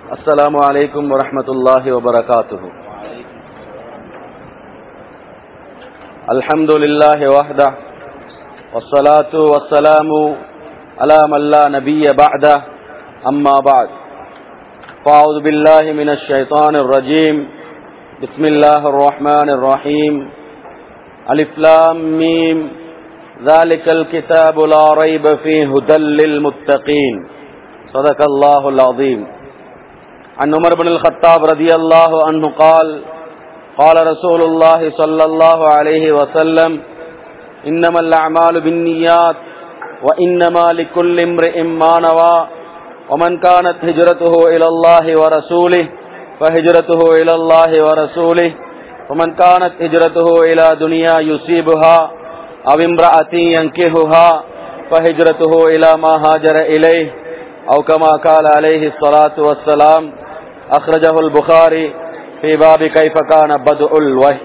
السلام عليكم ورحمة الله وبركاته الحمد لله وحده والصلاة والسلام على من لا نبي بعده أما بعد فأعوذ بالله من الشيطان الرجيم بسم الله الرحمن الرحيم ألف لام ميم ذلك الكتاب لا ريب فيه هدى للمتقين صدق الله العظيم عن عمر بن الخطاب رضي الله عنه قال قال رسول الله صلى الله عليه وسلم إنما الأعمال بالنيات وإنما لكل امرئ ما نوى ومن كانت هجرته إلى الله ورسوله فهجرته إلى الله ورسوله ومن كانت هجرته إلى دنيا يصيبها أو امرأة ينكهها فهجرته إلى ما هاجر إليه أو كما قال عليه الصلاة والسلام أخرجه البخاري في باب كيف كان بدء الوحي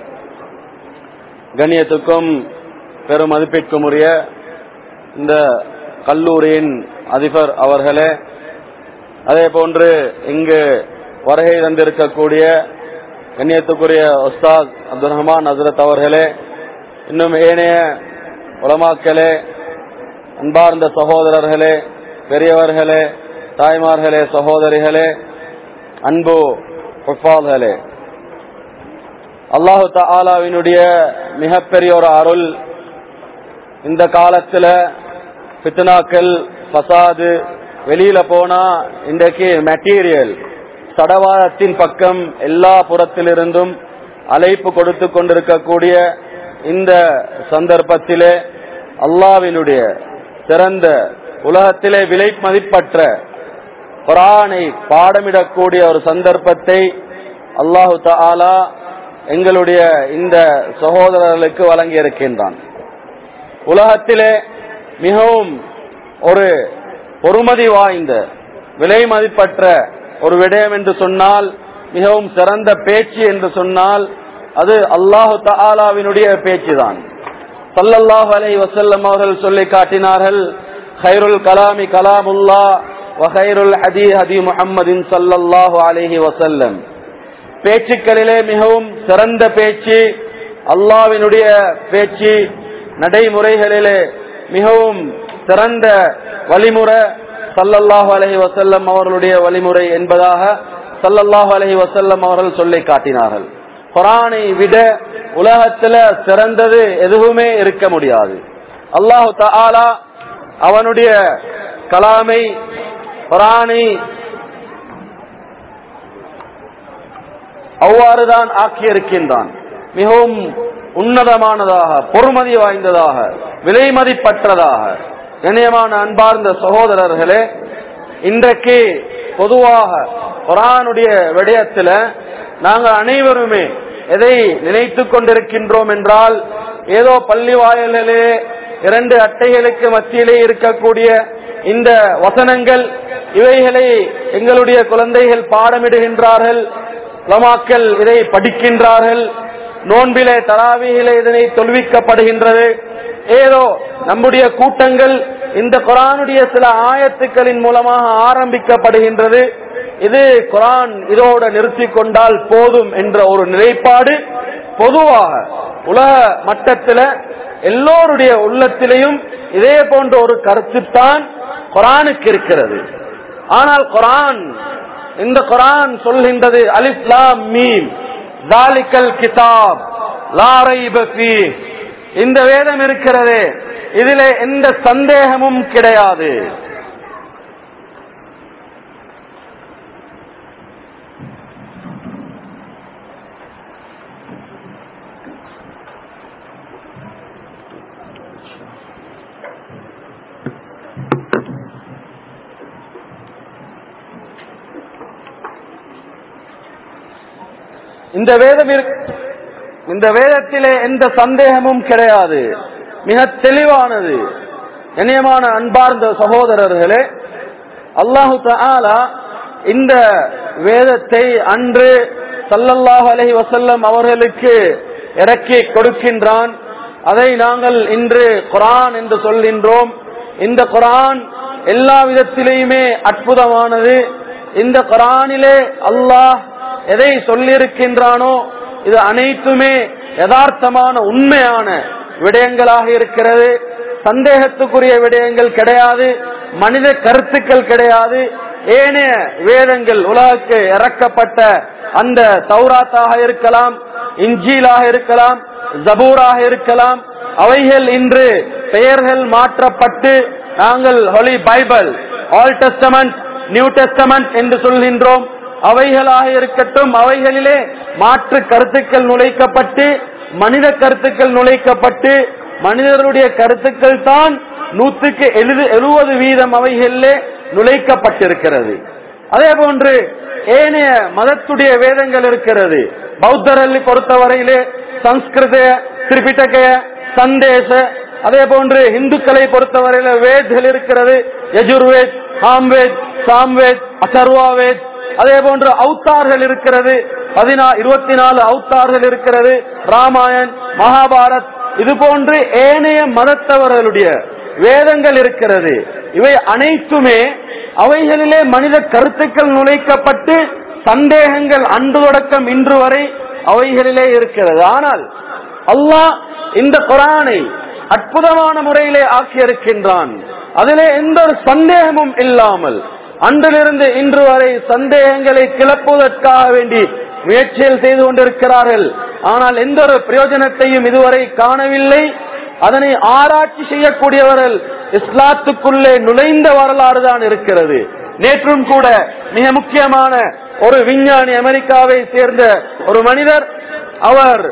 கண்ணியத்துக்கும் பெரும் மதிப்பிற்கும் உரிய இந்த கல்லூரியின் அதிபர் அவர்களே அதே போன்று இங்கு வருகை தந்திருக்கக்கூடிய கண்ணியத்துக்குரிய உஸ்தாத் அப்துல் ரஹ்மான் ஹசரத் அவர்களே இன்னும் ஏனைய உலமாக்களே அன்பார்ந்த சகோதரர்களே பெரியவர்களே தாய்மார்களே சகோதரிகளே அன்பு குஃபால்களே அல்லாஹு தாலாவினுடைய மிகப்பெரிய ஒரு அருள் இந்த காலத்துல பித்னாக்கள் பசாது வெளியில போனா இன்றைக்கு மெட்டீரியல் சடவாதத்தின் பக்கம் எல்லா புறத்திலிருந்தும் அழைப்பு கொடுத்து கொண்டிருக்கக்கூடிய இந்த சந்தர்ப்பத்திலே அல்லாவினுடைய சிறந்த உலகத்திலே விலை மதிப்பற்ற குரானை பாடமிடக்கூடிய ஒரு சந்தர்ப்பத்தை அல்லாஹு தாலா எங்களுடைய இந்த சகோதரர்களுக்கு வழங்கி இருக்கின்றான் உலகத்திலே மிகவும் ஒரு பொறுமதி வாய்ந்த விலை மதிப்பற்ற ஒரு விடயம் என்று சொன்னால் மிகவும் சிறந்த பேச்சு என்று சொன்னால் அது அல்லாஹு தாலாவினுடைய பேச்சுதான் சல்லல்லாஹு அலை வசல்லம் அவர்கள் சொல்லி காட்டினார்கள் ஹைருல் கலாமி கலாமுல்லா வஹைருல் ஹதி ஹதி முஹம்மதின் சல்லல்லாஹு அலைஹி வசல்லம் பேச்சுக்களிலே மிகவும் சிறந்த பேச்சு அல்லாவினுடைய பேச்சு நடைமுறைகளிலே மிகவும் சிறந்த வழிமுறை சல்லல்லாஹு அலஹி வசல்லம் அவர்களுடைய வழிமுறை என்பதாக சல்லல்லாஹு அலஹி வசல்லம் அவர்கள் சொல்லி காட்டினார்கள் குரானை விட உலகத்துல சிறந்தது எதுவுமே இருக்க முடியாது அல்லாஹு தாலா அவனுடைய கலாமை குரானை அவ்வாறுதான் ஆக்கியிருக்கின்றான் மிகவும் உன்னதமானதாக பொறுமதி வாய்ந்ததாக விலை மதிப்பற்றதாக இணையமான அன்பார்ந்த சகோதரர்களே இன்றைக்கு பொதுவாக குரானுடைய விடயத்துல நாங்கள் அனைவருமே எதை நினைத்து கொண்டிருக்கின்றோம் என்றால் ஏதோ பள்ளி வாயலிலே இரண்டு அட்டைகளுக்கு மத்தியிலே இருக்கக்கூடிய இந்த வசனங்கள் இவைகளை எங்களுடைய குழந்தைகள் பாடமிடுகின்றார்கள் லமாக்கள் இதை படிக்கின்றார்கள் நோன்பிலே தராவியிலே இதனை தொல்விக்கப்படுகின்றது ஏதோ நம்முடைய கூட்டங்கள் இந்த குரானுடைய சில ஆயத்துக்களின் மூலமாக ஆரம்பிக்கப்படுகின்றது இது குரான் இதோட நிறுத்தி கொண்டால் போதும் என்ற ஒரு நிலைப்பாடு பொதுவாக உலக மட்டத்தில் எல்லோருடைய உள்ளத்திலையும் இதே போன்ற ஒரு கருத்துத்தான் குரானுக்கு இருக்கிறது ஆனால் குரான் இந்த குரான் சொல்கின்றது அலிப்லாம் மீம் தாலிக்கல் கிதாப் லாரை பஃபி இந்த வேதம் இருக்கிறது இதிலே எந்த சந்தேகமும் கிடையாது இந்த வேதம் இந்த வேதத்திலே எந்த சந்தேகமும் கிடையாது மிக தெளிவானது இணையமான அன்பார்ந்த சகோதரர்களே அல்லாஹு தாலா இந்த வேதத்தை அன்று சல்லல்லாஹு அலஹி வசல்லம் அவர்களுக்கு இறக்கி கொடுக்கின்றான் அதை நாங்கள் இன்று குரான் என்று சொல்கின்றோம் இந்த குரான் எல்லா விதத்திலேயுமே அற்புதமானது இந்த குரானிலே அல்லாஹ் எதை சொல்லியிருக்கின்றானோ இது அனைத்துமே யதார்த்தமான உண்மையான விடயங்களாக இருக்கிறது சந்தேகத்துக்குரிய விடயங்கள் கிடையாது மனித கருத்துக்கள் கிடையாது ஏனைய வேதங்கள் உலகுக்கு இறக்கப்பட்ட அந்த தௌராத்தாக இருக்கலாம் இஞ்சிலாக இருக்கலாம் ஜபூராக இருக்கலாம் அவைகள் இன்று பெயர்கள் மாற்றப்பட்டு நாங்கள் holy bible old testament new testament என்று சொல்கின்றோம் அவைகளாக இருக்கட்டும் அவைகளிலே மாற்று கருத்துக்கள் நுழைக்கப்பட்டு மனித கருத்துக்கள் நுழைக்கப்பட்டு மனிதர்களுடைய கருத்துக்கள் தான் நூற்றுக்கு எழுது எழுபது வீதம் அவைகளிலே நுழைக்கப்பட்டிருக்கிறது அதே போன்று ஏனைய மதத்துடைய வேதங்கள் இருக்கிறது பௌத்தரல்லி பொறுத்தவரையிலே சம்ஸ்கிருத திரிபிட்டக சந்தேச அதே போன்று இந்துக்களை பொறுத்தவரையில வேத்கள் இருக்கிறது யஜுர்வேத் ஹாம்வேத் சாம்வேத் அசர்வாவேத் அதே போன்று அவுத்தார்கள் இருக்கிறது பதினா இருபத்தி நாலு அவுத்தார்கள் இருக்கிறது ராமாயண் மகாபாரத் இது போன்று ஏனைய மதத்தவர்களுடைய வேதங்கள் இருக்கிறது இவை அனைத்துமே அவைகளிலே மனித கருத்துக்கள் நுழைக்கப்பட்டு சந்தேகங்கள் அன்று தொடக்கம் இன்று வரை அவைகளிலே இருக்கிறது ஆனால் அல்லாஹ் இந்த குரானை அற்புதமான முறையிலே ஆக்கியிருக்கின்றான் அதிலே எந்த ஒரு சந்தேகமும் இல்லாமல் அன்றிலிருந்து இன்று வரை சந்தேகங்களை கிளப்புவதற்காக வேண்டி முயற்சியில் செய்து கொண்டிருக்கிறார்கள் ஆனால் எந்த ஒரு பிரயோஜனத்தையும் இதுவரை காணவில்லை அதனை ஆராய்ச்சி செய்யக்கூடியவர்கள் இஸ்லாத்துக்குள்ளே நுழைந்த வரலாறு தான் இருக்கிறது நேற்றும் கூட மிக முக்கியமான ஒரு விஞ்ஞானி அமெரிக்காவை சேர்ந்த ஒரு மனிதர் அவர்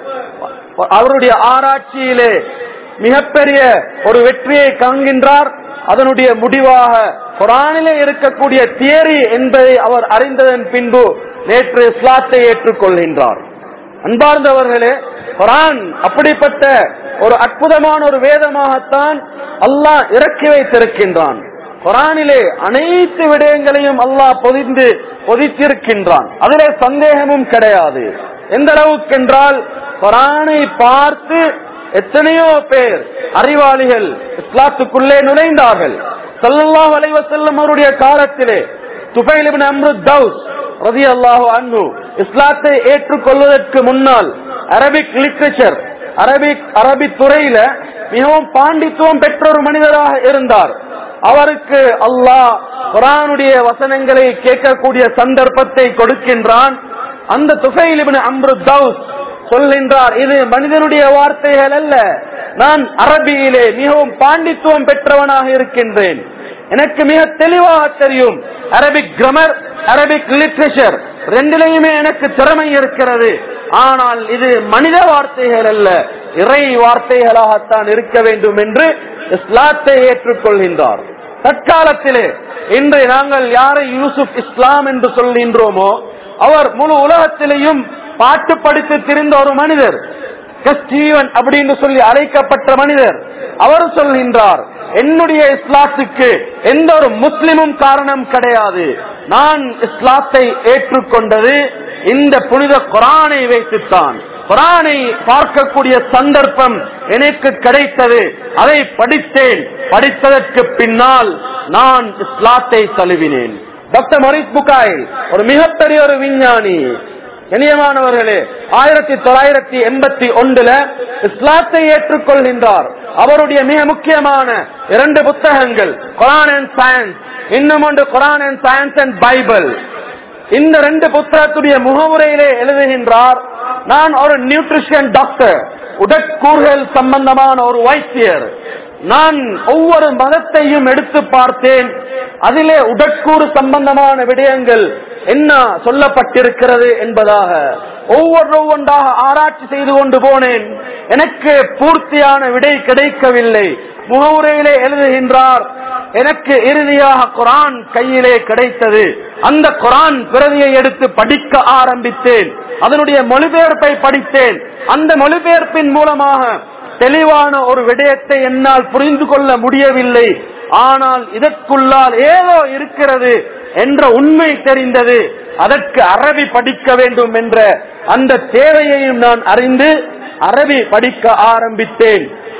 அவருடைய ஆராய்ச்சியிலே மிகப்பெரிய ஒரு வெற்றியை காண்கின்றார் அதனுடைய முடிவாக குரானிலே இருக்கக்கூடிய தியரி என்பதை அவர் அறிந்ததன் பின்பு நேற்று இஸ்லாத்தை ஏற்றுக்கொள்கின்றார் அன்பார்ந்தவர்களே குரான் அப்படிப்பட்ட ஒரு அற்புதமான ஒரு வேதமாகத்தான் அல்லாஹ் இறக்கி வைத்திருக்கின்றான் குரானிலே அனைத்து விடயங்களையும் அல்லாஹ் பொதிந்து பொதித்திருக்கின்றான் அதிலே சந்தேகமும் கிடையாது எந்த அளவுக்கு என்றால் குரானை பார்த்து எத்தனையோ பேர் அறிவாளிகள் இஸ்லாத்துக்குள்ளே நுழைந்தார்கள் சல்லல்லாஹு அலைஹி வஸல்லம் அவருடைய காலத்திலே துபைல் இப்னு அம்ருத் தௌஸ் ரலியல்லாஹு அன்ஹு இஸ்லாத்தை ஏற்றுக்கொள்வதற்கு முன்னால் அரபிக் லிட்ரேச்சர் அரபிக் அரபி துறையில மிகவும் பாண்டித்துவம் பெற்ற ஒரு மனிதராக இருந்தார் அவருக்கு அல்லாஹ் குரானுடைய வசனங்களை கேட்கக்கூடிய சந்தர்ப்பத்தை கொடுக்கின்றான் அந்த துஃபைல் இப்னு அம்ருத் தௌஸ் சொல்கின்றார் இது மனிதனுடைய வார்த்தைகள் அல்ல நான் அரபியிலே மிகவும் பாண்டித்துவம் பெற்றவனாக இருக்கின்றேன் எனக்கு மிக தெளிவாக தெரியும் அரபிக் கிரமர் அரபிக் லிட்ரேச்சர் ரெண்டிலையுமே எனக்கு திறமை இருக்கிறது ஆனால் இது மனித வார்த்தைகள் அல்ல இறை வார்த்தைகளாகத்தான் இருக்க வேண்டும் என்று இஸ்லாத்தை ஏற்றுக்கொள்கின்றார் தற்காலத்திலே இன்று நாங்கள் யாரை யூசுப் இஸ்லாம் என்று சொல்கின்றோமோ அவர் முழு உலகத்திலேயும் பாட்டு படித்து திரிந்த ஒரு மனிதர் ஸ்டீவன் அப்படின்னு சொல்லி அழைக்கப்பட்ட மனிதர் அவர் சொல்கின்றார் என்னுடைய இஸ்லாத்துக்கு எந்த ஒரு முஸ்லிமும் காரணம் கிடையாது நான் இஸ்லாத்தை ஏற்றுக்கொண்டது இந்த புனித குரானை வைத்துத்தான் குரானை பார்க்கக்கூடிய சந்தர்ப்பம் எனக்கு கிடைத்தது அதை படித்தேன் படித்ததற்கு பின்னால் நான் இஸ்லாத்தை தழுவினேன் டாக்டர் மரிஸ் புகாய் ஒரு மிகப்பெரிய ஒரு விஞ்ஞானி இனியமானவர்களே ஆயிரத்தி தொள்ளாயிரத்தி எண்பத்தி ஒன்றுல இஸ்லாத்தை ஏற்றுக்கொள்கின்றார் அவருடைய மிக முக்கியமான இரண்டு புத்தகங்கள் குரான் அண்ட் சயின்ஸ் இன்னும் ஒன்று Quran and science and bible இந்த ரெண்டு புத்தகத்துடைய முகமுறையிலே எழுதுகின்றார் நான் ஒரு நியூட்ரிஷன் டாக்டர் உடற்கூறுகள் சம்பந்தமான ஒரு வைத்தியர் நான் ஒவ்வொரு மதத்தையும் எடுத்து பார்த்தேன் அதிலே உடற்கூறு சம்பந்தமான விடயங்கள் என்ன சொல்லப்பட்டிருக்கிறது என்பதாக ஒவ்வொரு ஒவ்வொன்றாக ஆராய்ச்சி செய்து கொண்டு போனேன் எனக்கு பூர்த்தியான விடை கிடைக்கவில்லை முகவுரையிலே எழுதுகின்றார் எனக்கு இறுதியாக குரான் கையிலே கிடைத்தது அந்த குரான் பிரதியை எடுத்து படிக்க ஆரம்பித்தேன் அதனுடைய மொழிபெயர்ப்பை படித்தேன் அந்த மொழிபெயர்ப்பின் மூலமாக தெளிவான ஒரு விடயத்தை என்னால் புரிந்து கொள்ள முடியவில்லை ஆனால் இதற்குள்ளால் ஏதோ இருக்கிறது என்ற உண்மை தெரிந்தது அதற்கு அரபி படிக்க வேண்டும் என்ற அந்த தேவையையும் நான் அறிந்து அரபி படிக்க ஆரம்பித்தேன்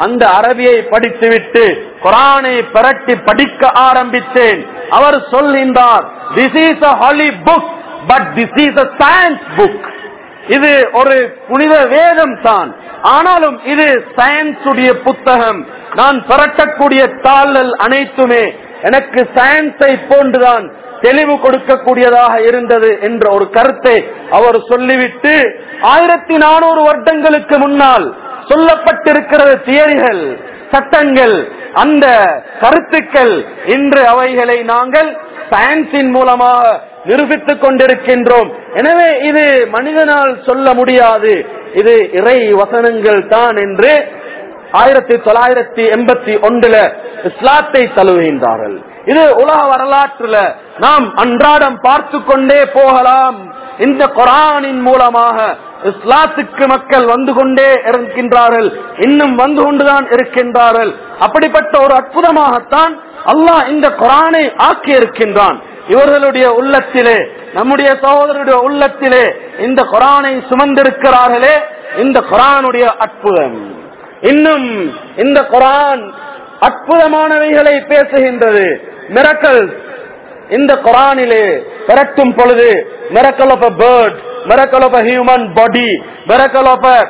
அந்த அரபியை படித்துவிட்டு குரானை பிரட்டி படிக்க ஆரம்பித்தேன் அவர் சொல்கின்றார் this is a holy book but this is a science book இது ஒரு புனித வேதம் தான் ஆனாலும் இது சயின்ஸ் உடைய புத்தகம் நான் புரட்டக்கூடிய தாளல் அனைத்துமே எனக்கு சயின்ஸை போன்றுதான் தெளிவு கொடுக்கக்கூடியதாக இருந்தது என்ற ஒரு கருத்தை அவர் சொல்லிவிட்டு ஆயிரத்தி நானூறு வருடங்களுக்கு முன்னால் சொல்லப்பட்டிருக்கிற தியரிகள் சட்டங்கள் அந்த கருத்துக்கள் இன்று அவைகளை நாங்கள் சயின்ஸின் மூலமாக நிரூபித்துக் கொண்டிருக்கின்றோம் எனவே இது மனிதனால் சொல்ல முடியாது இது இறை வசனங்கள் தான் என்று ஆயிரத்தி தொள்ளாயிரத்தி எண்பத்தி ஒன்றுல இஸ்லாத்தை தழுவுகின்றார்கள் இது உலக வரலாற்றுல நாம் அன்றாடம் பார்த்து கொண்டே போகலாம் இந்த குரானின் மூலமாக இஸ்லாத்துக்கு மக்கள் வந்து கொண்டே இருக்கின்றார்கள் இன்னும் வந்து கொண்டுதான் இருக்கின்றார்கள் அப்படிப்பட்ட ஒரு அற்புதமாகத்தான் அல்லாஹ் இந்த குரானை ஆக்கி இருக்கின்றான் இவர்களுடைய உள்ளத்திலே நம்முடைய சகோதரருடைய உள்ளத்திலே இந்த குரானை சுமந்திருக்கிறார்களே இந்த குரானுடைய அற்புதம் இன்னும் இந்த குரான் அற்புதமானவைகளை பேசுகின்றது மிரக்கல் இந்த குரானிலே பிறக்கும் பொழுது miracle of a bird miracle of a human body miracle of a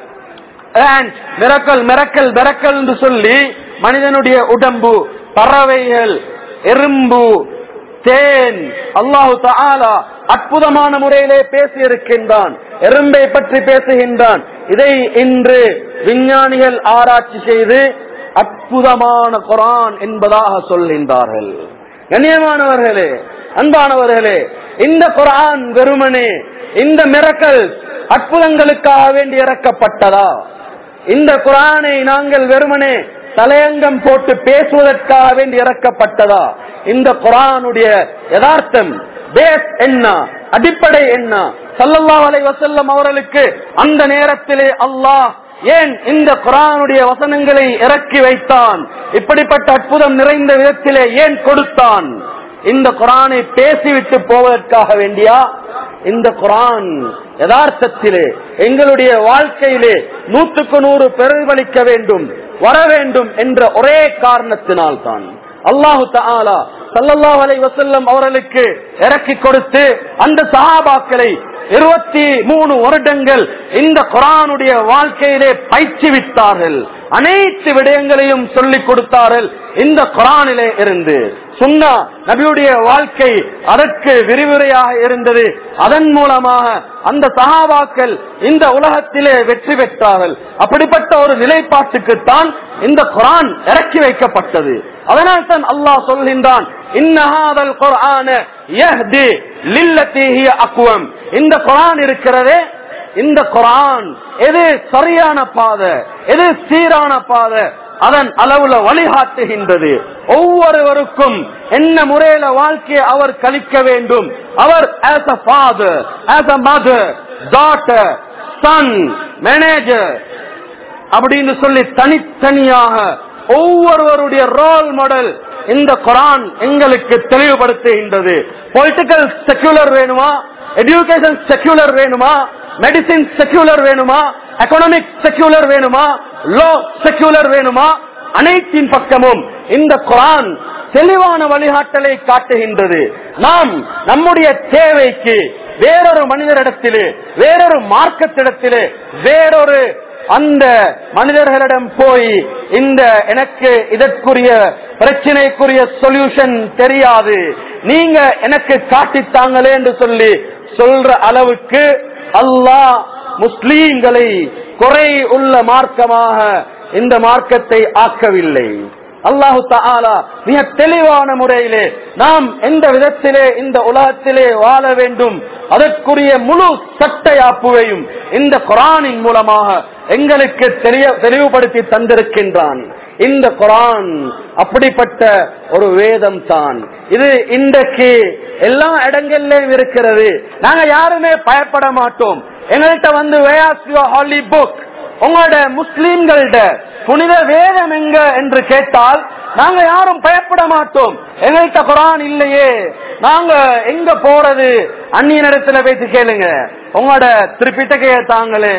miracle miracle miracle என்று சொல்லி மனிதனுடைய உடம்பு பறவைகள் எறும்பு தேன் அல்லாஹு தாலா அற்புதமான முறையிலே பேசி இருக்கின்றான் எறும்பை பற்றி பேசுகின்றான் இதை இன்று விஞ்ஞானிகள் ஆராய்ச்சி செய்து அற்புதமான குரான் என்பதாக சொல்கின்றார்கள் கண்ணியமானவர்களே அன்பானவர்களே இந்த குரான் வெறுமனே இந்த மிரக்கல் அற்புதங்களுக்காக வேண்டி இறக்கப்பட்டதா இந்த குரானை நாங்கள் வெறுமனே தலையங்கம் போட்டு பேசுவதற்காக வேண்டி இறக்கப்பட்டதா இந்த குரானுடைய யதார்த்தம் பேஸ் என்ன அடிப்படை என்ன சல்லல்லா அலை வசல்லம் அவர்களுக்கு அந்த நேரத்திலே அல்லாஹ் ஏன் இந்த குரானுடைய வசனங்களை இறக்கி வைத்தான் இப்படிப்பட்ட அற்புதம் நிறைந்த விதத்திலே ஏன் கொடுத்தான் இந்த குரானை பேசிவிட்டு போவதற்காக வேண்டியா இந்த குரான் யதார்த்தத்திலே எங்களுடைய வாழ்க்கையிலே நூற்றுக்கு நூறு பிரதிபலிக்க வேண்டும் வர வேண்டும் என்ற ஒரே காரணத்தினால் தான் அல்லாஹு தாலா சல்லல்லாஹ் அலை வசல்லம் அவர்களுக்கு இறக்கி கொடுத்து அந்த சஹாபாக்களை இருபத்தி மூணு வருடங்கள் இந்த குரானுடைய வாழ்க்கையிலே பயிற்சி விட்டார்கள் அனைத்து விடயங்களையும் சொல்லிக் கொடுத்தார்கள் இந்த குரானிலே இருந்து சுன்னா நபியுடைய வாழ்க்கை அதற்கு விரிவுரையாக இருந்தது அதன் மூலமாக அந்த சகாபாக்கள் இந்த உலகத்திலே வெற்றி பெற்றார்கள் அப்படிப்பட்ட ஒரு நிலைப்பாட்டுக்குத்தான் இந்த குரான் இறக்கி வைக்கப்பட்டது அதனால் தான் அல்லாஹ் சொல்கின்றான் இன்னஹாதல் குர்ஆன யஹ்தி லில்லதி ஹிய அக்வம் இந்த குர்ஆன் இருக்கிறதே இந்த குரான் எது சரியான பாதை எது சீரான பாதை அதன் அளவுல வழிகாட்டுகின்றது ஒவ்வொருவருக்கும் என்ன முறையில வாழ்க்கையை அவர் கழிக்க வேண்டும் அவர் as a father as a mother daughter son manager அப்படின்னு சொல்லி தனித்தனியாக ஒவ்வொருவருடைய ரோல் மாடல் இந்த குரான் எங்களுக்கு தெளிவுபடுத்துகின்றது பொலிட்டிக்கல் செக்யூலர் வேணுமா எஜுகேஷன் செக்யூலர் வேணுமா மெடிசின் செக்யூலர் வேணுமா எக்கனாமிக் செக்யூலர் வேணுமா லோ செக்யூலர் வேணுமா அனைத்தின் பக்கமும் இந்த குரான் தெளிவான வழிகாட்டலை காட்டுகின்றது நாம் நம்முடைய தேவைக்கு வேறொரு மனிதரிடத்திலே வேறொரு மார்க்கத்திடத்திலே வேறொரு அந்த மனிதர்களிடம் போய் இந்த எனக்கு இதற்குரிய பிரச்சனைக்குரிய சொல்யூஷன் தெரியாது நீங்க எனக்கு காட்டித்தாங்களே என்று சொல்லி சொல்ற அளவுக்கு அல்லாஹ் முஸ்லீம்களை குறை உள்ள மார்க்கமாக இந்த மார்க்கத்தை ஆக்கவில்லை அல்லாஹு தாலா மிக தெளிவான முறையிலே நாம் எந்த விதத்திலே இந்த உலகத்திலே வாழ வேண்டும் அதற்குரிய முழு சட்டையாப்புவையும் இந்த குரானின் மூலமாக எங்களுக்கு தெளிய- தெளிவுபடுத்தி தந்திருக்கின்றான் இந்த குரான் அப்படிப்பட்ட ஒரு வேதம் தான் இது இன்றைக்கு எல்லா இடங்களிலும் இருக்கிறது நாங்க யாருமே பயப்பட மாட்டோம் எங்கள்கிட்ட வந்து ஹாலி புக் உங்களோட முஸ்லீம்களோட புனித வேதம் எங்க என்று கேட்டால் நாங்க யாரும் பயப்பட மாட்டோம் எங்கள்கிட்ட குரான் இல்லையே நாங்க எங்க போறது அந்நிய இடத்துல பேசி கேளுங்க உங்களோட திருப்பிட்டகைய தாங்களே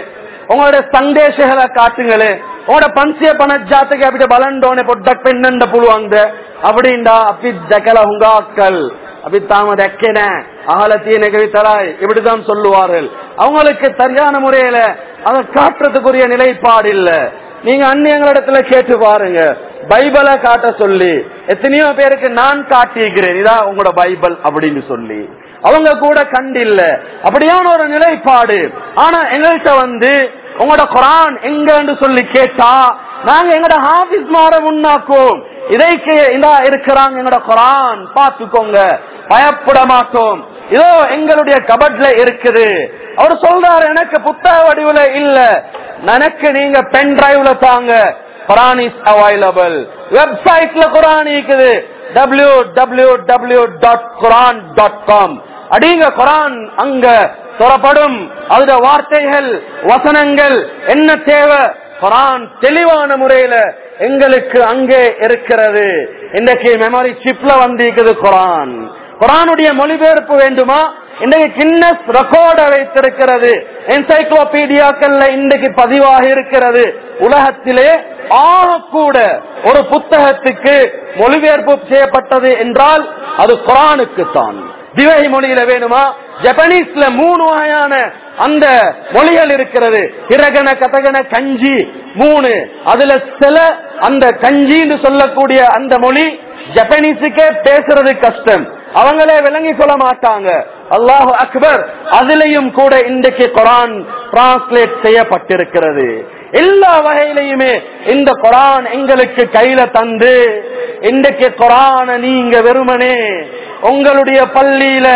உங்களோட சந்தேஷங்களை காட்டுங்களே உங்களோட பன்சிய பணஜாத்துக்கு அப்படி பலண்டோனே பொட்ட பெண்ணண்ட புழுவாங்க அப்படின்டா அப்படி ஜக்கல உங்காக்கள் அப்படி தாம தெக்கன அகலத்தீன கவித்தராய் இப்படிதான் சொல்லுவார்கள் அவங்களுக்கு சரியான முறையில அதை காட்டுறதுக்குரிய நிலைப்பாடு இல்ல நீங்க அந்நியங்களிடத்துல கேட்டு பாருங்க பைபிளை காட்ட சொல்லி எத்தனையோ பேருக்கு நான் காட்டியிருக்கிறேன் இதான் உங்களோட பைபிள் அப்படின்னு சொல்லி அவங்க கூட கண்டில்ல அப்படியான ஒரு நிலைப்பாடு ஆனா எங்கள்கிட்ட வந்து உங்களோட குரான் எங்கன்னு சொல்லி கேட்டா நாங்க எங்கட ஹாபிஸ் மாற முன்னாக்கும் இதைக்கு இதா இருக்கிறாங்க எங்கட குரான் பாத்துக்கோங்க பயப்பட மாட்டோம் இதோ எங்களுடைய கபட்ல இருக்குது அவர் சொல்றாரு எனக்கு புத்தக வடிவுல இல்ல எனக்கு நீங்க பென் டிரைவ்ல தாங்க குரான் இஸ் அவைலபிள் வெப்சைட்ல குரான் இருக்குது W W W dot Quran dot com அடிங்க குரான் அங்க தொடப்படும் அதுல வார்த்தைகள் வசனங்கள் என்ன தேவை குரான் தெளிவான முறையில எங்களுக்கு அங்கே இருக்கிறது இன்றைக்கு மெமரி சிப்ல வந்திருக்குது குரான் குரானுடைய மொழிபெயர்ப்பு வேண்டுமா இன்றைக்கு கின்னஸ் ரெக்கார்ட வைத்திருக்கிறது என்சைக்ளோபீடியாக்கள்ல இன்றைக்கு பதிவாக இருக்கிறது உலகத்திலே ஆக கூட ஒரு புத்தகத்துக்கு மொழிபெயர்ப்பு செய்யப்பட்டது என்றால் அது குரானுக்கு தான் திவை மொழியில வேணுமா ஜப்பனீஸ்ல மூணு வகையான அந்த மொழிகள் இருக்கிறது பிரகன கதகன கஞ்சி மூணு அதுல சில அந்த கஞ்சின்னு சொல்லக்கூடிய அந்த மொழி ஜப்பனீஸுக்கே பேசுறது கஷ்டம் அவங்களே விளங்கி கொள்ள மாட்டாங்க அல்லாஹு அக்பர் அதுலயும் கூட இன்றைக்கு குரான் டிரான்ஸ்லேட் செய்யப்பட்டிருக்கிறது எல்லா வகையிலையுமே இந்த குரான் எங்களுக்கு கையில தந்து இன்றைக்கு குரான நீங்க வெறுமனே உங்களுடைய பள்ளியில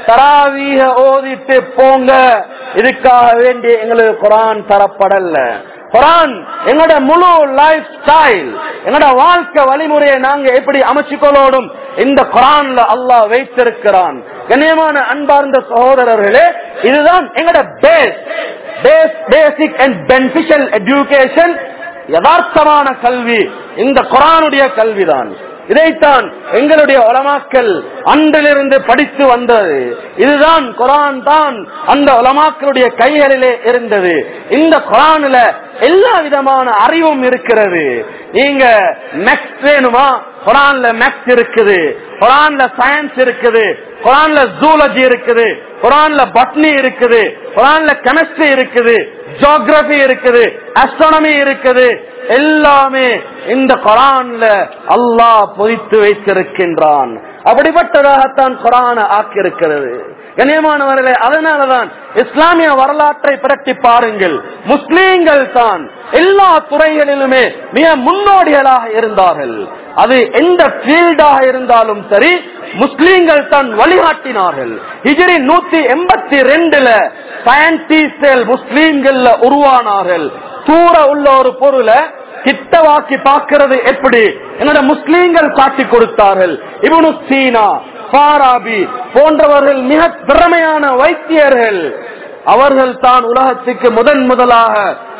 தராவீக ஓதிட்டு போங்க இதுக்காக வேண்டி எங்களுக்கு குரான் தரப்படல குரான் எங்களோட முழு லைஃப் ஸ்டைல் எங்களோட வாழ்க்கை வழிமுறையை நாங்க எப்படி அமைச்சுக்கொள்ளோடும் இந்த குரான்ல அல்லாஹ் வைத்திருக்கிறான் கண்ணியமான அன்பார்ந்த சகோதரர்களே இதுதான் எங்களோட base base basic and beneficial education யதார்த்தமான கல்வி இந்த குரானுடைய கல்விதான் இதைத்தான் எங்களுடைய உலமாக்கள் அன்றிலிருந்து படித்து வந்தது இதுதான் குரான் தான் அந்த உலமாக்களுடைய கைகளிலே இருந்தது இந்த குரான்ல எல்லா விதமான அறிவும் இருக்கிறது நீங்க மேக்ஸ் வேணுமா குரான்ல மேக்ஸ் இருக்குது குரான்ல சயின்ஸ் இருக்குது குரான்ல ஜூலஜி இருக்குது குரான்ல பட்னி இருக்குது குரான்ல கெமிஸ்ட்ரி இருக்குது ஜியோகிரபி இருக்குது அஸ்ட்ரானமி இருக்குது எல்லாமே இந்த குரான்ல அல்லாஹ் பொதித்து வைத்திருக்கின்றான் அப்படிப்பட்டதாகத்தான் குரான ஆக்கியிருக்கிறது கண்ணியமானவர்களே அதனாலதான் இஸ்லாமிய வரலாற்றை பிரட்டி பாருங்கள் முஸ்லீம்கள் தான் எல்லா துறைகளிலுமே மிக முன்னோடிகளாக இருந்தார்கள் அது எந்த ஃபீல்டாக இருந்தாலும் சரி முஸ்லீம்கள் தான் வழிகாட்டினார்கள் ஹிஜரி நூத்தி எண்பத்தி ரெண்டுல சயின்டிஸ்டல் முஸ்லீம்கள்ல உருவானார்கள் தூர உள்ள ஒரு பொருளை கிட்டவாக்கி பார்க்கிறது எப்படி என்னோட முஸ்லீம்கள் காட்டி கொடுத்தார்கள் இவனு சீனா பாராபி போன்றவர்கள் மிக திறமையான வைத்தியர்கள் அவர்கள் தான் உலகத்துக்கு முதன் முதலாக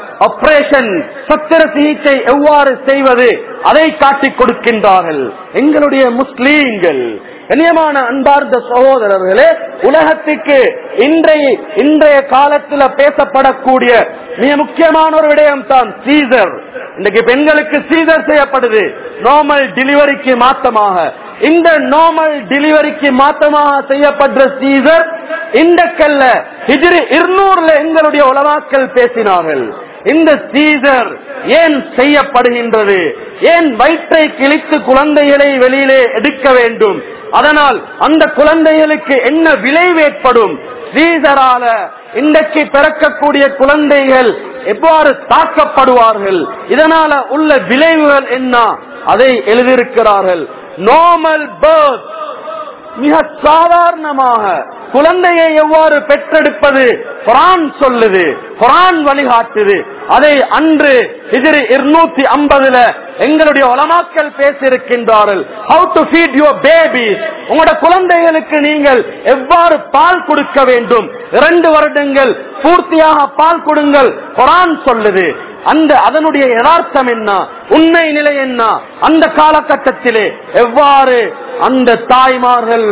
ஆபரேஷன் சத்திர சிகிச்சை எவ்வாறு செய்வது அதை காட்டிக் கொடுக்கின்றார்கள் எங்களுடைய முஸ்லீம்கள் கண்ணியமான அன்பார்ந்த சகோதரர்களே உலகத்துக்கு இன்றைய இன்றைய காலத்துல பேசப்படக்கூடிய மிக முக்கியமான ஒரு விடயம் தான் சீசர் இன்றைக்கு பெண்களுக்கு சீசர் செய்யப்படுது நார்மல் டெலிவரிக்கு மாத்தமாக இந்த நார்மல் டெலிவரிக்கு மாத்தமாக செய்யப்படுற சீசர் இந்த கல்ல ஹிஜ்ரி இருநூறுல எங்களுடைய உலமாக்கள் பேசினார்கள் இந்த சீசர் ஏன் செய்யப்படுகின்றது ஏன் வயிற்றை கிழித்து குழந்தைகளை வெளியிலே எடுக்க வேண்டும் அதனால் அந்த குழந்தைகளுக்கு என்ன விளைவு ஏற்படும் சீசரால இன்றைக்கு பிறக்கக்கூடிய குழந்தைகள் எவ்வாறு தாக்கப்படுவார்கள் இதனால உள்ள விளைவுகள் என்ன அதை எழுதியிருக்கிறார்கள் நார்மல் பேர்த் மிக சாதாரணமாக குழந்தையை எவ்வாறு பெற்றெடுப்பது குரான் சொல்லுது குரான் வழிகாட்டுது அதை அன்று எதிரி இருநூத்தி ஐம்பதுல எங்களுடைய உலமாக்கள் பேசியிருக்கின்றார்கள் how to feed your baby உங்களோட குழந்தைகளுக்கு நீங்கள் எவ்வாறு பால் கொடுக்க வேண்டும் இரண்டு வருடங்கள் பூர்த்தியாக பால் கொடுங்கள் குரான் சொல்லுது அந்த அதனுடைய யதார்த்தம் என்ன உண்மை நிலை என்ன அந்த காலகட்டத்திலே எவ்வாறு அந்த தாய்மார்கள்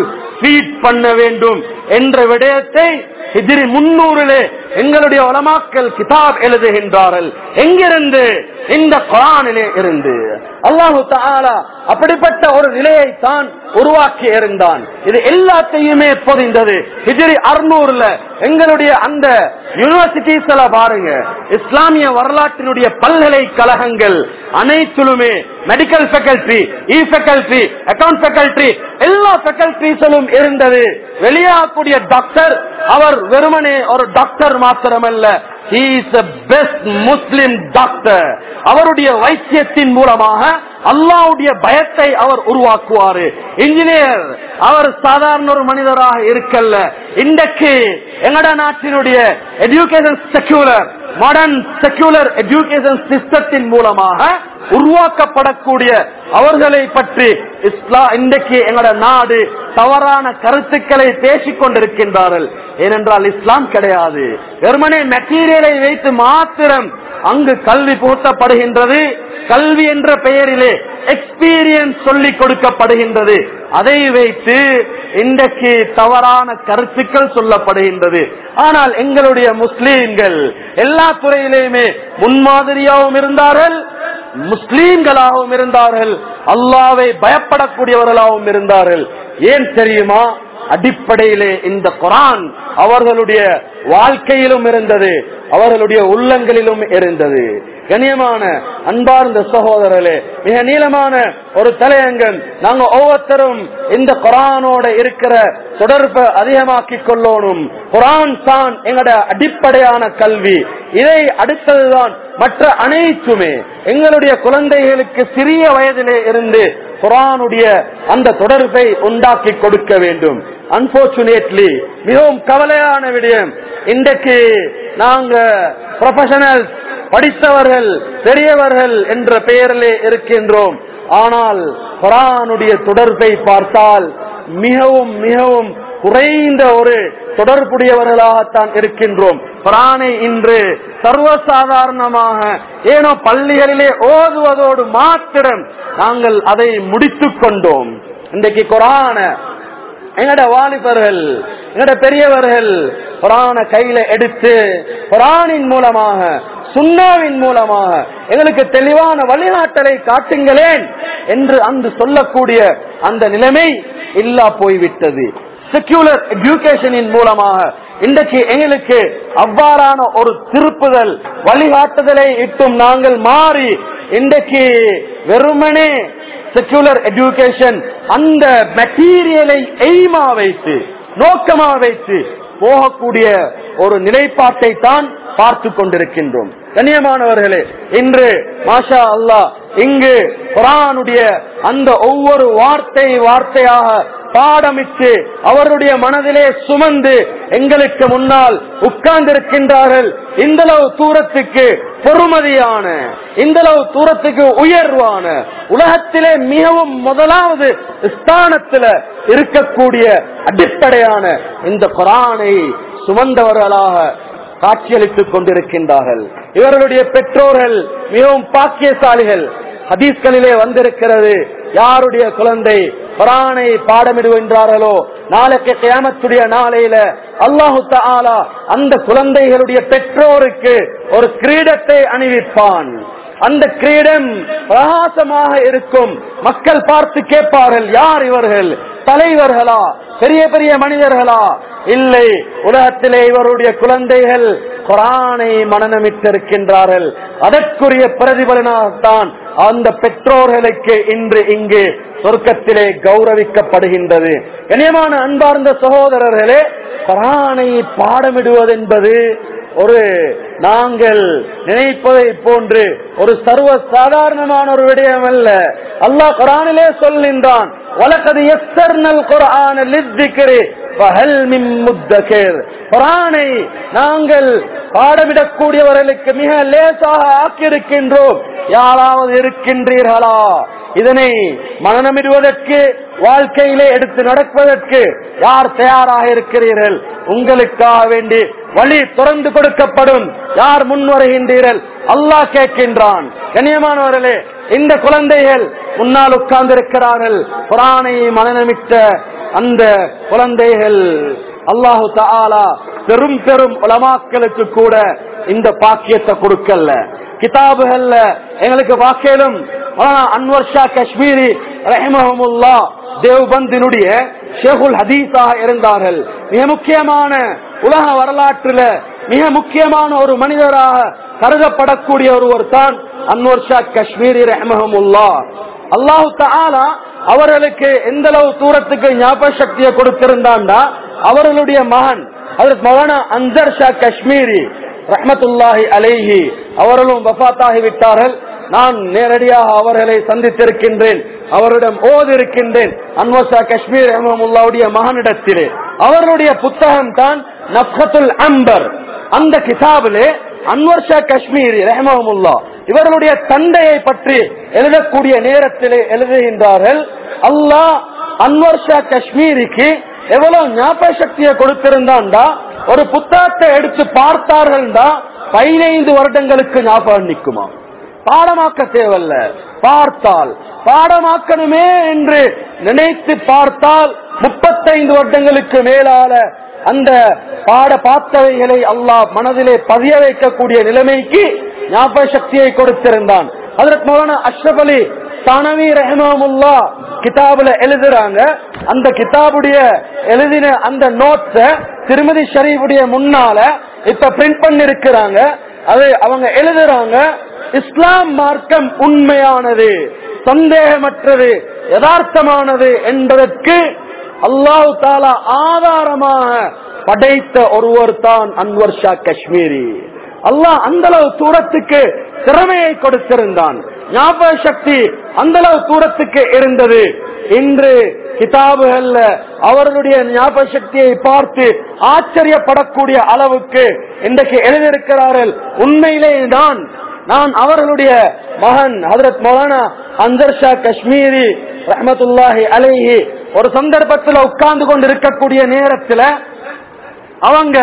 ஃபீட் பண்ண வேண்டும் என்ற விடயத்தை எதிரி முன்னூறிலே எங்களுடைய உலமாக்கல் கிதாப் எழுதுகின்றார்கள் எங்கிருந்து இந்த குரானிலே இருந்து அல்லாஹு தாலா அப்படிப்பட்ட ஒரு நிலையை தான் உருவாக்கி இருந்தான் இது எல்லாத்தையுமே பொதிந்தது ஹிஜ்ரி அறுநூறுல எங்களுடைய அந்த யூனிவர்சிட்டிஸ்ல பாருங்க இஸ்லாமிய வரலாற்றினுடைய பல்கலைக்கழகங்கள் அனைத்திலுமே மெடிக்கல் ஃபேக்கல்டி இ ஃபேக்கல்டி அக்கவுண்ட் ஃபேக்கல்டி எல்லா ஃபேக்கல்டிஸிலும் இருந்தது வெளியாகக்கூடிய டாக்டர் அவர் வெறுமனே ஒரு டாக்டர் மாத்திரமல்ல he is the best muslim doctor அவருடைய வைத்தியத்தின் மூலமாக அல்லாவுடைய பயத்தை அவர் உருவாக்குவாரு இன்ஜினியர் அவர் சாதாரண ஒரு மனிதராக இருக்கல்ல இன்றைக்கு எங்கட நாட்டினுடைய education secular modern secular education சிஸ்டத்தின் மூலமாக உருவாக்கப்படக்கூடிய அவர்களை பற்றி இஸ்லா இன்றைக்கு எங்கட நாடு தவறான கருத்துக்களை பேசிக் கொண்டிருக்கின்றார்கள் ஏனென்றால் இஸ்லாம் கிடையாது வெறுமனே மெட்டீரியலை வைத்து மாத்திரம் அங்கு கல்வி புகட்டப்படுகின்றது கல்வி என்ற பெயரிலே எக்ஸ்பீரியன்ஸ் சொல்லிக் கொடுக்கப்படுகின்றது அதை வைத்து இன்றைக்கு தவறான கருத்துக்கள் சொல்லப்படுகின்றது ஆனால் எங்களுடைய முஸ்லீம்கள் எல்லா துறையிலுமே முன்மாதிரியாகவும் இருந்தார்கள் முஸ்லீம்களாகவும் இருந்தார்கள் அல்லாவை பயப்படக்கூடியவர்களாகவும் இருந்தார்கள் ஏன் தெரியுமா அடிப்படையிலே இந்த குரான் அவர்களுடைய வாழ்க்கையிலும் இருந்தது அவர்களுடைய உள்ளங்களிலும் இருந்தது கண்ணியமான அன்பார்ந்த சகோதரர்களே மிக நீளமான ஒரு தலையங்கம் நாங்க ஒவ்வொருத்தரும் இந்த குரானோட இருக்கிற தொடர்பை அதிகமாக்கிக் கொள்ளணும் குரான் தான் எங்கட அடிப்படையான கல்வி இதை அடுத்ததுதான் மற்ற அனைத்துமே எங்களுடைய குழந்தைகளுக்கு சிறிய வயதிலே இருந்து குரானுடைய அந்த தொடர்பை உண்டாக்கி கொடுக்க வேண்டும் அன்போர்ச்சுனேட்லி மிகவும் கவலையான விடயம் இன்றைக்கு நாங்க ப்ரொஃபஷனல் படித்தவர்கள் பெரியவர்கள் என்ற பெயரிலே இருக்கின்றோம் ஆனால் குரானுடைய தொடர்பை பார்த்தால் மிகவும் மிகவும் குறைந்த ஒரு தொடர்புடையவர்களாகத்தான் இருக்கின்றோம் குரானை இன்று சர்வசாதாரணமாக ஏனோ பள்ளிகளிலே ஓதுவதோடு மாத்திரம் நாங்கள் அதை முடித்துக் கொண்டோம் இன்றைக்கு குரான எங்கட வாலிபர்கள் எங்கட பெரியவர்கள் குரான கையில எடுத்து குரானின் மூலமாக சுண்ணாவின் மூலமாக எங்களுக்கு தெளிவான வழிகாட்டலை காட்டுங்களேன் என்று அன்று சொல்லக்கூடிய அந்த நிலைமை இல்லா போய்விட்டது செக்யூலர் எஜுகேஷனின் மூலமாக இன்றைக்கு எங்களுக்கு அவ்வாறான ஒரு திருப்புதல் வழிகாட்டுதலை இட்டும் நாங்கள் மாறி இன்றைக்கு வெறுமனே செக்யூலர் எஜுகேஷன் அந்த மெட்டீரியலை எய்மா வைத்து நோக்கமா வைத்து போகக்கூடிய ஒரு நிலைப்பாட்டை தான் பார்த்து கொண்டிருக்கின்றோம் கண்ணியமானவர்களே இன்று மாஷா அல்லாஹ் இங்கு குரானுடைய அந்த ஒவ்வொரு வார்த்தை வார்த்தையாக பாடமிட்டு அவருடைய மனதிலே சுமந்து எங்களுக்கு முன்னால் உட்கார்ந்திருக்கின்றார்கள் இந்தளவு தூரத்துக்கு பொறுமதியான இந்தளவு தூரத்துக்கு உயர்வான உலகத்திலே மிகவும் முதலாவது ஸ்தானத்தில் இருக்கக்கூடிய அடிப்படையான இந்த குரானை சுமந்தவர்களாக காட்சியளித்துக் கொண்டிருக்கின்றார்கள் இவர்களுடைய பெற்றோர்கள் மிகவும் பாக்கியசாலிகள் ஹதீஸ்களிலே வந்திருக்கிறது யாருடைய குழந்தை குரானை பாடமிடுகின்றார்களோ நாளைக்கு கியாமத்துடைய நாளையில அல்லாஹு தாலா அந்த குழந்தைகளுடைய பெற்றோருக்கு ஒரு கிரீடத்தை அணிவிப்பான் அந்த கிரீடம் பிரகாசமாக இருக்கும் மக்கள் பார்த்து கேட்பார்கள் யார் இவர்கள் தலைவர்களா பெரிய பெரிய மனிதர்களா இல்லை உலகத்திலே இவருடைய குழந்தைகள் குரானை மனநமிட்டிருக்கின்றார்கள் அதற்குரிய பிரதிபலனாகத்தான் அந்த பெற்றோர்களுக்கு இன்று இங்கு சொர்க்கத்திலே கௌரவிக்கப்படுகின்றது கண்ணியமான அன்பார்ந்த சகோதரர்களே குரானை பாடமிடுவதென்பது ஒரு நாங்கள் நினைப்பதை போன்று ஒரு சர்வ சாதாரணமான ஒரு விடயம் அல்ல அல்லாஹ் குரானிலே சொல்கின்றான் வழக்கது எஸ்தர்னல் குரான லித்திக்கிறே குரானை நாங்கள் பாடமிடக்கூடியவர்களுக்கு மிக லேசாக ஆக்கியிருக்கின்றோம் யாராவது இருக்கின்றீர்களா இதனை மனநமிடுவதற்கு வாழ்க்கையிலே எடுத்து நடப்பதற்கு யார் தயாராக இருக்கிறீர்கள் உங்களுக்காக வேண்டி வழி திறந்து கொடுக்கப்படும் யார் முன் வருகின்றீர்கள் அல்லாஹ் கேட்கின்றான் கண்ணியமானவர்களே இந்த குழந்தைகள் முன்னால் உட்கார்ந்திருக்கிறார்கள் குரானை மனநமிட்ட அந்த குழந்தைகள் அல்லாஹு தாலா பெரும் பெரும் உலமாக்களுக்கு கூட இந்த பாக்கியத்தை கொடுக்கல கிதாபுகள்ல எங்களுக்கு வாக்கேலும் அன்வர் ஷா காஷ்மீரி ரஹிமஹமுல்லா தேவ்பந்தினுடைய ஷேகுல் ஹதீஸாக இருந்தார்கள் மிக முக்கியமான உலக வரலாற்றுல மிக முக்கியமான ஒரு மனிதராக கருதப்படக்கூடிய ஒருவர் தான் அன்வர் ஷா காஷ்மீரி ரஹமஹமுல்லா அல்லாஹு தாலா அவர்களுக்கு எந்த அளவு தூரத்துக்கு ஞாபக சக்தியை கொடுத்திருந்தாண்டா அவர்களுடைய மகன் அதற்கு மகனா அன்சர் ஷா காஷ்மீரி ரஹமத்துல்லாஹி அலைஹி அவர்களும் வஃத்தாகி விட்டார்கள் நான் நேரடியாக அவர்களை சந்தித்திருக்கின்றேன் அவரிடம் ஓதிருக்கின்றேன் அன்வசா காஷ்மீர் அஹமமுல்லாவுடைய மகனிடத்திலே அவர்களுடைய புத்தகம் தான் நப்ஹத்துல் அம்பர் அந்த கிதாபிலே அன்வர் ஷா காஷ்மீரி ரஹமமுல்லா இவர்களுடைய தந்தையை பற்றி எழுதக்கூடிய நேரத்திலே எழுதுகின்றார்கள் அல்லாஹ் அன்வர் ஷா காஷ்மீரிக்கு எவ்வளவு ஞாபக சக்தியை கொடுத்திருந்தான்டா ஒரு புத்தகத்தை எடுத்து பார்த்தார்கள்டா பதினைந்து வருடங்களுக்கு ஞாபகம் நிற்குமா பாடமாக்க தேவல்ல பார்த்தால் பாடமாக்கணுமே என்று நினைத்து பார்த்தால் முப்பத்தைந்து வருடங்களுக்கு மேலால அந்த பாட பார்த்தவைகளை அல்லாஹ் மனதிலே பதிய வைக்கக்கூடிய நிலைமைக்கு ஞாபக சக்தியை கொடுத்திருந்தான் அதற்கு மகன அஷ்ரப் அலி தனவி ரஹமுல்லா கிதாபுல எழுதுறாங்க அந்த கிதாபுடைய எழுதின அந்த நோட்ஸ திருமதி ஷரீஃபுடைய முன்னால இப்ப பிரிண்ட் பண்ணி இருக்கிறாங்க அது அவங்க எழுதுறாங்க இஸ்லாம் மார்க்கம் உண்மையானது சந்தேகமற்றது யதார்த்தமானது என்பதற்கு அல்லாஹு தாலா ஆதாரமாக படைத்த ஒருவர் தான் அன்வர் ஷா காஷ்மீரி அல்லாஹ் அந்த அளவு தூரத்துக்கு திறமையை கொடுத்திருந்தான் ஞாபக சக்தி அந்த அளவு தூரத்துக்கு இருந்தது இன்று கிதாபுகள்ல அவர்களுடைய ஞாபக சக்தியை பார்த்து ஆச்சரியப்படக்கூடிய அளவுக்கு இன்றைக்கு எழுதியிருக்கிறார்கள் உண்மையிலே தான் நான் அவர்களுடைய மகன் ஹதரத் மௌலானா அந்தர் ஷா காஷ்மீரி ரஹமத்துல்லாஹி அலைஹி ஒரு சந்தர்ப்பத்தில் உட்கார்ந்து கொண்டு இருக்கக்கூடிய நேரத்துல அவங்க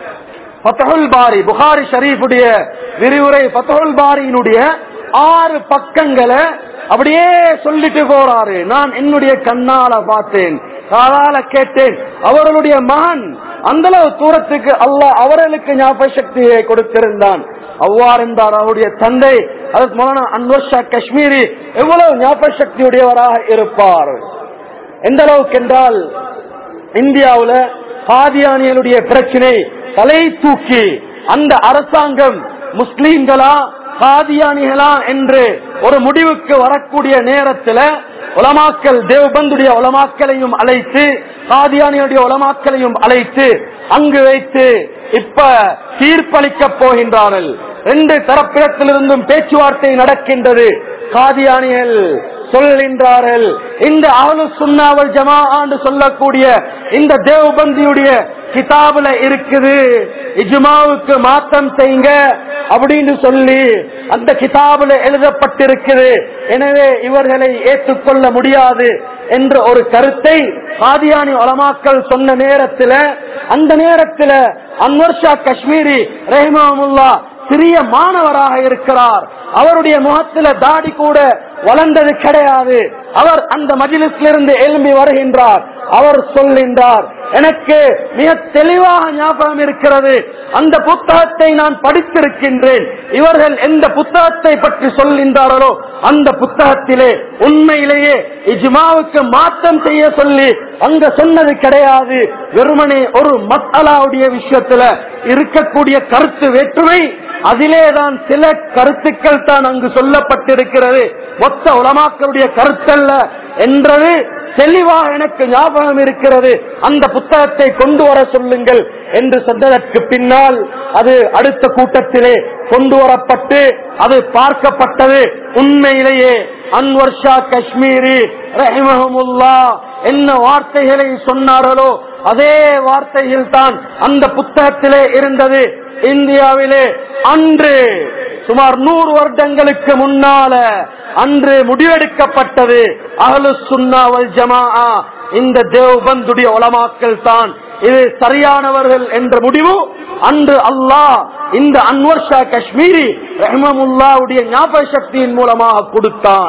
பத்தகுல் பாரி புகாரி ஷரீஃபுடைய விரிவுரை பத்தகுல் பாரியினுடைய ஆறு பக்கங்களை அப்படியே சொல்லிட்டு போறாரு நான் என்னுடைய கண்ணால பார்த்தேன் காதால கேட்டேன் அவர்களுடைய மகன் அந்த அளவு தூரத்துக்கு அல்லாஹ் அவர்களுக்கு ஞாபக சக்தியை கொடுத்திருந்தான் அவ்வாறு இருந்தார் அவருடைய தந்தை அதற்கு மகன அன்வர்ஷா காஷ்மீரி எவ்வளவு ஞாபக சக்தியுடையவராக இருப்பார் எந்த அளவுக்கு என்றால் இந்தியாவுல காதியானியனுடைய பிரச்சனை தலை தூக்கி அந்த அரசாங்கம் முஸ்லீம்களா காதியானிகளா என்று ஒரு முடிவுக்கு வரக்கூடிய நேரத்தில் உலமாக்கல் தேவபந்துடைய உலமாக்களையும் அழைத்து காதியானியுடைய உலமாக்களையும் அழைத்து அங்கு வைத்து இப்ப தீர்ப்பளிக்க போகின்றார்கள் ரெண்டு தரப்பிடத்திலிருந்தும் பேச்சுவார்த்தை நடக்கின்றது காதியானிகள் சொல்கின்றார்கள் இந்த அகலு சுண்ணாவல் ஜமா ஆண்டு சொல்லக்கூடிய இந்த தேவபந்தியுடைய கிதாபுல இருக்குது இஜ்மாவுக்கு மாத்தம் செய்யுங்க அப்படின்னு சொல்லி அந்த கிதாபுல எழுதப்பட்டிருக்குது எனவே இவர்களை ஏற்றுக்கொள்ள முடியாது என்ற ஒரு கருத்தை காதியானி ஒலமாக்கள் சொன்ன நேரத்துல அந்த நேரத்துல அன்வர்ஷா காஷ்மீரி ரஹிமாமுல்லா சிறிய மாணவராக இருக்கிறார் அவருடைய முகத்துல தாடி கூட வளர்ந்தது கிடையாது அவர் அந்த மஜிலிசிலிருந்து எழும்பி வருகின்றார் அவர் சொல்கின்றார் எனக்கு மிக தெளிவாக ஞாபகம் இருக்கிறது அந்த புத்தகத்தை நான் படித்திருக்கின்றேன் இவர்கள் எந்த புத்தகத்தை பற்றி சொல்கின்றார்களோ அந்த புத்தகத்திலே உண்மையிலேயே இஜ்மாவுக்கு மாற்றம் செய்ய சொல்லி அங்க சொன்னது கிடையாது வெறுமனே ஒரு மசாலாவுடைய விஷயத்துல இருக்கக்கூடிய கருத்து வேற்றுமை அதிலேதான் சில கருத்துக்கள் தான் அங்கு சொல்லப்பட்டிருக்கிறது மொத்த உலமாக்களுடைய கருத்தல்ல என்றது தெளிவாக எனக்கு ஞாபகம் இருக்கிறது அந்த புத்தகத்தை கொண்டு வர சொல்லுங்கள் என்று சொன்னதற்கு பின்னால் அது அடுத்த கூட்டத்திலே கொண்டு வரப்பட்டு அது பார்க்கப்பட்டது உண்மையிலேயே அன்வர் ஷா காஷ்மீரி ரஹிமஹமுல்லா என்ன வார்த்தைகளை சொன்னார்களோ அதே வார்த்தையில் தான் அந்த புத்தகத்திலே இருந்தது இந்தியாவிலே அன்று சுமார் நூறு வருடங்களுக்கு முன்னால அன்று முடிவெடுக்கப்பட்டது அகலு சுன்னாவல் ஜமா இந்த தேவ்பந்துடைய உலமாக்கள் தான் இது சரியானவர்கள் என்ற முடிவு அன்று அல்லாஹ் இந்த அன்வர் ஷா காஷ்மீரி ரஹ்மமுல்லாவுடைய ஞாபக சக்தியின் மூலமாக கொடுத்தான்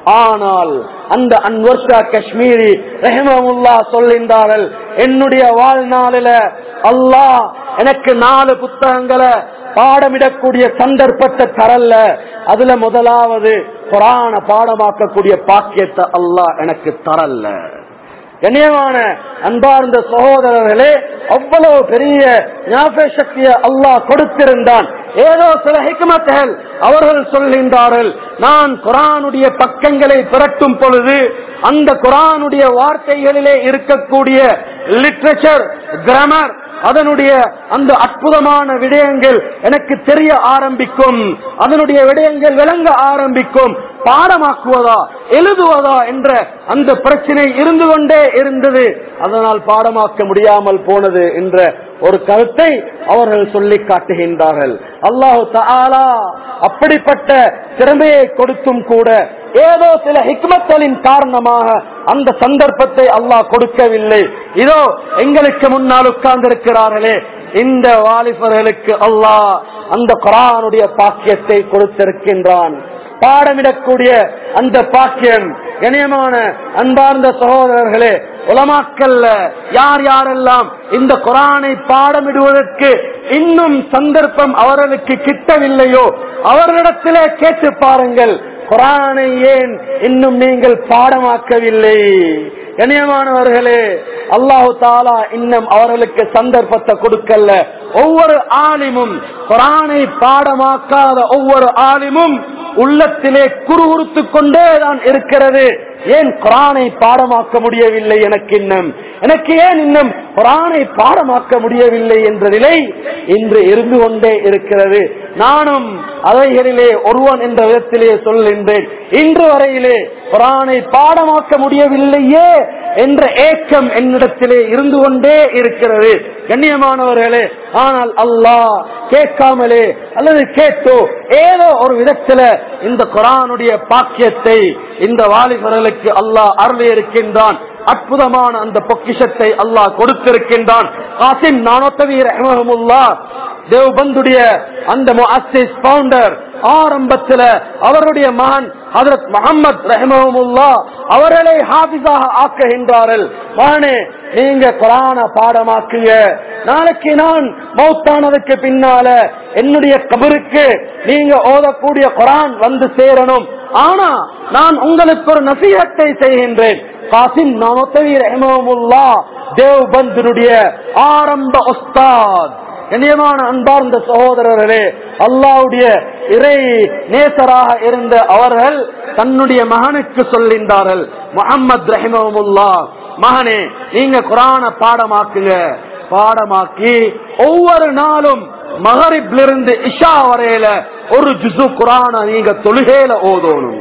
ஆனால் அந்த அன்வர்ஷா காஷ்மீரி ரஹிமமுல்லா சொல்கின்றார்கள் என்னுடைய வாழ்நாளில அல்லாஹ் எனக்கு நாலு புத்தகங்களை பாடமிடக்கூடிய சந்தர்ப்பத்தை தரல அதுல முதலாவது குரான பாடமாக்கக்கூடிய பாக்கியத்தை அல்லாஹ் எனக்கு தரல கண்ணியமான அன்பார்ந்த சகோதரர்களே அவ்வளவு பெரிய ஞாபக சக்தியை அல்லாஹ் கொடுத்திருந்தான் ஏதோ சில ஹிக்மத்துகள் அவர்கள் சொல்கின்றார்கள் நான் குரானுடைய பக்கங்களை திரட்டும் பொழுது அந்த குரானுடைய வார்த்தைகளிலே இருக்கக்கூடிய லிட்ரேச்சர் கிராமர் அதனுடைய அந்த அற்புதமான விடயங்கள் எனக்கு தெரிய ஆரம்பிக்கும் அதனுடைய விடயங்கள் விளங்க ஆரம்பிக்கும் பாடமாக்குவதா எழுதுவதா என்ற அந்த பிரச்சனை இருந்து கொண்டே இருந்தது அதனால் பாடமாக்க முடியாமல் போனது என்ற ஒரு கருத்தை அவர்கள் சொல்லி காட்டுகின்றார்கள் அல்லாஹு தாலா அப்படிப்பட்ட திறமையை கொடுத்தும் கூட ஏதோ சில ஹிக்மத்தலின் காரணமாக அந்த சந்தர்ப்பத்தை அல்லாஹ் கொடுக்கவில்லை இதோ எங்களுக்கு முன்னால் உட்கார்ந்திருக்கிறார்களே இந்த வாலிபர்களுக்கு அல்லாஹ் அந்த குரானுடைய பாக்கியத்தை கொடுத்திருக்கின்றான் பாடமிடக்கூடிய அந்த பாக்கியம் கணியமான அன்பார்ந்த சகோதரர்களே உலமாக்கல்ல யார் யாரெல்லாம் இந்த குரானை பாடமிடுவதற்கு இன்னும் சந்தர்ப்பம் அவர்களுக்கு கிட்டவில்லையோ அவர்களிடத்திலே கேட்டு பாருங்கள் குரானை ஏன் இன்னும் நீங்கள் பாடமாக்கவில்லை கண்ணியமானவர்களே அல்லாஹு தாலா இன்னும் அவர்களுக்கு சந்தர்ப்பத்தை கொடுக்கல ஒவ்வொரு ஆலிமும் குரானை பாடமாக்காத ஒவ்வொரு ஆலிமும் உள்ளத்திலே குறுகுறுத்து கொண்டே தான் இருக்கிறது ஏன் குரானை பாடமாக்க முடியவில்லை எனக்கு இன்னும் எனக்கு ஏன் இன்னும் குரானை பாடமாக்க முடியவில்லை என்ற நிலை இன்று இருந்து கொண்டே இருக்கிறது நானும் அவைகளிலே ஒருவன் என்ற விதத்திலே சொல்கின்றேன் இன்று வரையிலே குரானை பாடமாக்க முடியவில்லையே என்ற ஏக்கம் என்னிடத்திலே இருந்து கொண்டே இருக்கிறது கண்ணியமானவர்களே ஆனால் அல்லாஹ் கேட்காமலே அல்லது கேட்டோ ஏதோ ஒரு விதத்துல இந்த குரானுடைய பாக்கியத்தை இந்த வாலிபர்களுக்கு அல்லாஹ் அருளி இருக்கின்றான் அற்புதமான அந்த பொக்கிஷத்தை அல்லாஹ் கொடுத்திருக்கின்றான் காசிம் நானோத்தவி ரஹமுல்லா தேவ்பந்துடைய அந்த முஅஸ்ஸிஸ் பவுண்டர் ஆரம்பத்துல அவருடைய மகன் ஹதரத் முகமது ரஹமுல்லா அவர்களை ஹாபிஸாக ஆக்குகின்றார்கள் மகனே நீங்க குரான பாடமாக்குங்க நாளைக்கு நான் மௌத்தானதுக்கு பின்னால என்னுடைய கபருக்கு நீங்க ஓதக்கூடிய குரான் வந்து சேரணும் ஆனா நான் உங்களுக்கு ஒரு நசீகத்தை செய்கின்றேன் காசிம் நாமத்தவி ரஹமுல்லா தேவ்பந்தனுடைய ஆரம்ப உஸ்தாத் கண்ணியமான அன்பார்ந்த சகோதரர்களே அல்லாவுடைய இறை நேசராக இருந்த அவர்கள் தன்னுடைய மகனுக்கு சொல்கின்றார்கள் முகமது ரஹிமமுல்லா மகனே நீங்க குரான பாடமாக்குங்க பாடமாக்கி ஒவ்வொரு நாளும் மகரிப்லிருந்து இஷா வரையில ஒரு ஜுசு குரான நீங்க தொழுகையில ஓதணும்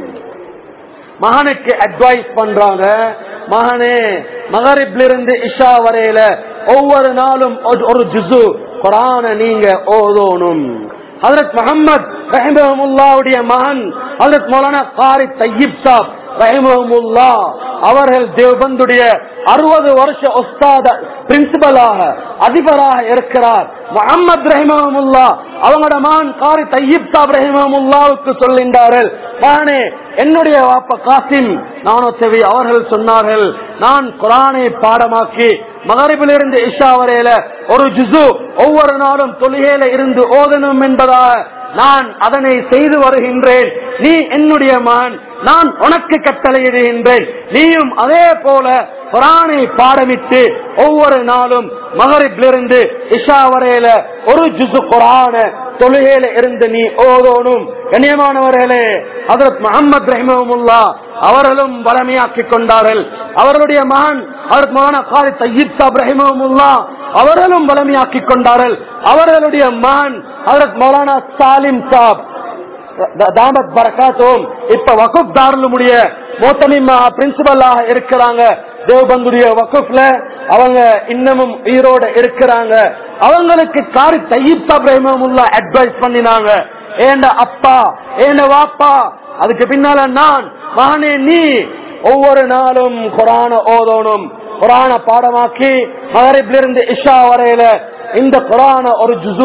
மகனுக்கு அட்வைஸ் பண்றாங்க மகனே மகரிப்லிருந்து இஷா வரையில ஒவ்வொரு நாளும் ஒரு ஜுசு குரான நீங்க ஓதோணும் ஹதரத் முகமது ரஹிமஹமுல்லாவுடைய மகன் ஹதரத் மௌலானா காரி தையீப் சாப் ரஹிமஹமுல்லா அவர்கள் தேவபந்துடைய அறுபது வருஷ ஒஸ்தாத பிரின்சிபலாக அதிபராக இருக்கிறார் முகமது ரஹிமஹமுல்லா அவங்களோட மகன் காரி தையீப் சாப் ரஹிமஹமுல்லாவுக்கு சொல்கின்றார்கள் மகனே என்னுடைய வாப்ப காசிம் நானோத்தவி அவர்கள் சொன்னார்கள் நான் குரானை பாடமாக்கி மகரிபிலிருந்து இஷா வரையில ஒரு ஜுசு ஒவ்வொரு நாளும் தொழுகையில இருந்து ஓதணும் என்பதாக நான் அதனை செய்து வருகின்றேன் நீ என்னுடைய மகன் நான் உனக்கு கட்டளையிடுகின்றேன் நீயும் அதே போல குரானை பாடமிட்டு ஒவ்வொரு நாளும் மகரிபிலிருந்து இஷா வரையில ஒரு ஜுசு குரான தொழுகையில இருந்து நீ ஓதோனும் கண்ணியமானவர்களே அதற்கு முகமது ரஹிமமுல்லா அவர்களும் வளமையாக்கி கொண்டார்கள் அவர்களுடைய மகன் அதற்கு மகன காலி தையீப் சாப் ரஹிமமுல்லா அவர்களும் வளமையாக்கி கொண்டார்கள் அவர்களுடைய மகன் அதற்கு மௌலானா சாலிம் சாப் தாமத் பரகாத்தும் இப்ப வகுப் தாருடைய மோத்தமிமா பிரின்சிபலாக இருக்கிறாங்க தேவபந்துடைய வகுப்ல அவங்க இன்னமும் உயிரோட இருக்கிறாங்க அவங்களுக்கு காரி தையீப் சாப் ரஹிமமுல்லா அட்வைஸ் பண்ணினாங்க ஏண்ட அப்பா ஏண்ட வாப்பா அதுக்கு பின்னால நான் மகனே நீ ஒவ்வொரு நாளும் குரான ஓதணும் குரான பாடமாக்கி மகரிப்ல இருந்து இஷா வரையில இந்த குரான ஒரு ஜுசுவ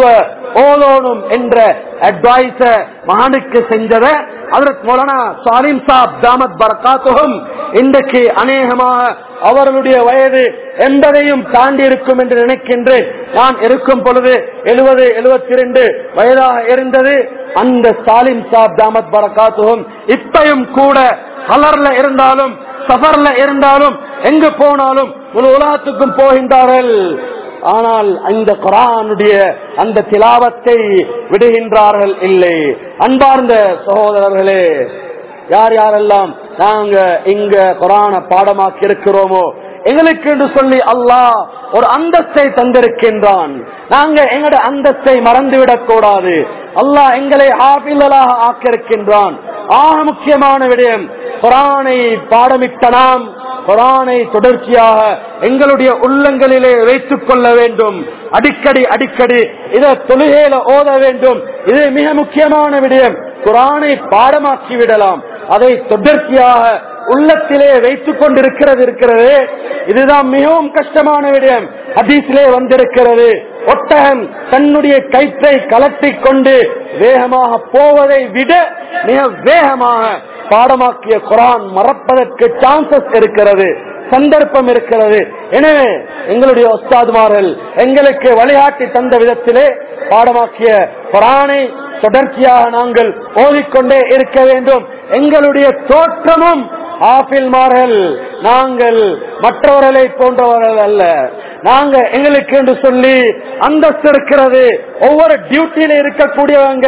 ஓதோனும் என்ற அட்வைஸ மகனுக்கு செஞ்சத அதற்கு மௌலானா சாலிம் சாப் தாமத் பரகாத்துகும் இன்றைக்கு அநேகமாக அவர்களுடைய வயது எண்பதையும் தாண்டி இருக்கும் என்று நினைக்கின்றேன் நான் இருக்கும் பொழுது எழுபது எழுபத்தி இரண்டு வயதாக இருந்தது அந்த சாலிம் சாப் தாமத் பரகாத்துகும் இப்பையும் கூட கலர்ல இருந்தாலும் சஃபர்ல இருந்தாலும் எங்கு போனாலும் முழு உலகத்துக்கும் போகின்றார்கள் ஆனால் இந்த குரானுடைய அந்த திலாவத்தை விடுகின்றார்கள் இல்லை அன்பார்ந்த சகோதரர்களே யார் யாரெல்லாம் நாங்க இங்க குரான பாடமாக்கி இருக்கிறோமோ எங்களுக்கு என்று சொல்லி அல்லாஹ் ஒரு அந்தஸ்தை தந்திருக்கின்றான் நாங்க எங்கட அந்தஸ்தை மறந்துவிடக் கூடாது அல்லாஹ் எங்களை ஆபிலாக ஆக்கியிருக்கின்றான் ஆக முக்கியமான விடயம் குரானை பாடமிட்ட நாம் குரானை தொடர்ச்சியாக எங்களுடைய உள்ளங்களிலே வைத்துக் கொள்ள வேண்டும் அடிக்கடி அடிக்கடி இதை தொழுகையில ஓத வேண்டும் இது மிக முக்கியமான விடயம் குரானை பாடமாக்கி விடலாம் அதை தொடர்ச்சியாக உள்ளத்திலே வைத்துக் கொண்டிருக்கிறது இருக்கிறது இதுதான் மிகவும் கஷ்டமான விடயம் ஹதீஸிலே வந்திருக்கிறது ஒட்டகம் தன்னுடைய கயிற்றை கலட்டிக் கொண்டு வேகமாக போவதை விட மிக வேகமாக பாடமாக்கிய குரான் மறப்பதற்கு சான்சஸ் இருக்கிறது சந்தர்ப்பம் இருக்கிறது எனவே எங்களுடைய ஒஸ்தாதுமார்கள் எங்களுக்கு வழிகாட்டி தந்த விதத்திலே பாடமாக்கிய குரானை தொடர்ச்சியாக நாங்கள் ஓதிக்கொண்டே இருக்க வேண்டும் எங்களுடைய தோற்றமும் ஆபில்மார்கள் நாங்கள் மற்றவர்களை போன்றவர்கள் அல்ல நாங்க எங்களுக்கு என்று சொல்லி அந்தஸ்து இருக்கிறது ஒவ்வொரு டியூட்டியில இருக்கக்கூடியவங்க